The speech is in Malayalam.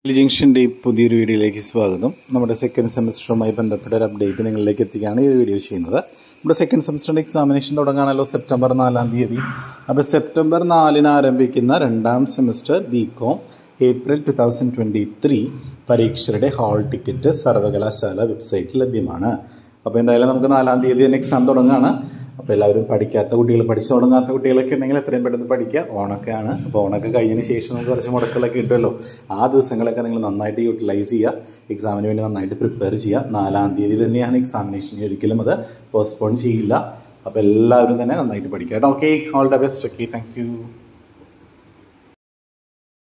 ജംഗ്ഷൻ്റെ പുതിയൊരു വീഡിയോയിലേക്ക് സ്വാഗതം നമ്മുടെ സെക്കൻഡ് സെമിസ്റ്ററുമായി ബന്ധപ്പെട്ട ഒരു അപ്ഡേറ്റ് നിങ്ങളിലേക്ക് എത്തിക്കുകയാണ് ഈ വീഡിയോ ചെയ്യുന്നത് നമ്മുടെ സെക്കൻഡ് സെമിസ്റ്ററിൻ്റെ എക്സാമിനേഷൻ തുടങ്ങാനല്ലോ സെപ്റ്റംബർ നാലാം തീയതി അപ്പോൾ സെപ്റ്റംബർ നാലിന് ആരംഭിക്കുന്ന രണ്ടാം semester B com April two thousand twenty three പരീക്ഷയുടെ ഹാൾ ടിക്കറ്റ് സർവകലാശാല വെബ്സൈറ്റിൽ ലഭ്യമാണ് അപ്പോൾ എന്തായാലും നമുക്ക് നാലാം തീയതി തന്നെ എക്സാം തുടങ്ങുകയാണ് അപ്പോൾ എല്ലാവരും പഠിക്കാത്ത കുട്ടികൾ പഠിച്ചു തുടങ്ങാത്ത കുട്ടികളൊക്കെ ഉണ്ടെങ്കിൽ എത്രയും പെട്ടെന്ന് പഠിക്കുക ഓണൊക്കെയാണ് അപ്പോൾ ഓണൊക്കെ കഴിഞ്ഞതിന് ശേഷം നമുക്ക് കുറച്ച് മുടക്കുകളൊക്കെ കിട്ടുമല്ലോ ആ ദിവസങ്ങളൊക്കെ നിങ്ങൾ നന്നായിട്ട് യൂട്ടിലൈസ് ചെയ്യുക എക്സാമിന് വേണ്ടി നന്നായിട്ട് പ്രിപ്പയർ ചെയ്യുക നാലാം തീയതി തന്നെയാണ് എക്സാമിനേഷൻ ഒരിക്കലും അത് പോസ്റ്റ്പോൺ ചെയ്യില്ല അപ്പോൾ എല്ലാവരും തന്നെ നന്നായിട്ട് പഠിക്കുക കേട്ടോ okay all the best okay thank